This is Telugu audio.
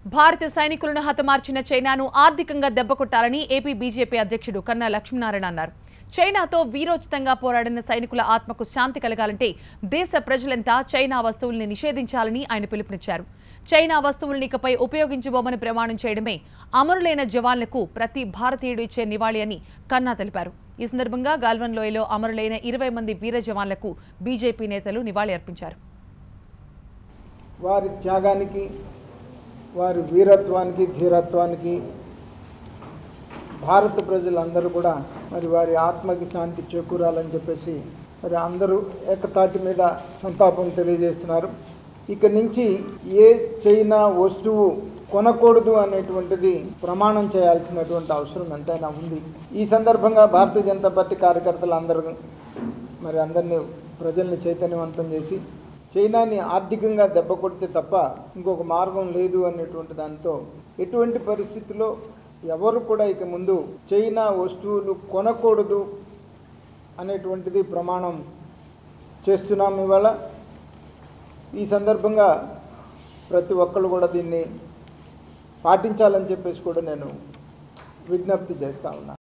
భారత సైనికులను హతమార్చిన చైనాను ఆర్థికంగా దెబ్బకొట్టాలని ఏపీ బీజేపీ అధ్యక్షుడు కన్నా లక్ష్మీనారాయణ అన్నారు చైనాతో వీరోచితంగా పోరాడిన సైనికుల ఆత్మకు శాంతి కలగాలంటే దేశ ప్రజలంతా చైనా వస్తువుల్ని నిషేధించాలని ఆయన పిలుపునిచ్చారు చైనా వస్తువుల్ని ఇకపై ఉపయోగించబోమని ప్రమాణం చేయడమే అమరులైన జవాన్లకు ప్రతి భారతీయుడు ఇచ్చే నివాళి అని కన్నా తెలిపారు ఈ సందర్భంగా గాల్వన్ లోయలో అమరులైన ఇరవై మంది వీర జవాన్లకు బీజేపీ నేతలు నివాళి అర్పించారు వారి త్యాగానికి వారి వీరత్వానికి ధీరత్వానికి భారత ప్రజలందరూ కూడా మరి వారి ఆత్మకి శాంతి చేకూరాలని చెప్పేసి మరి అందరూ ఏకతాటి మీద సంతాపం తెలియజేస్తున్నారు ఇక నుంచి ఏ చైనా వస్తువు కొనకూడదు అనేటువంటిది ప్రమాణం చేయాల్సినటువంటి అవసరం ఎంతైనా ఉంది ఈ సందర్భంగా భారతీయ జనతా పార్టీ కార్యకర్తలు అందరూ మరి అందరినీ ప్రజల్ని చైతన్యవంతం చేసి చైనాని ఆర్థికంగా దెబ్బ కొడితే తప్ప ఇంకొక మార్గం లేదు అనేటువంటి దాంతో ఎటువంటి పరిస్థితిలో ఎవరు కూడా ఇక ముందు చైనా వస్తువులు కొనకూడదు అనేటువంటిది ప్రమాణం చేస్తున్నాం ఇవాళ ఈ సందర్భంగా ప్రతి ఒక్కళ్ళు కూడా దీన్ని పాటించాలని చెప్పేసి కూడా నేను విజ్ఞప్తి చేస్తా ఉన్నా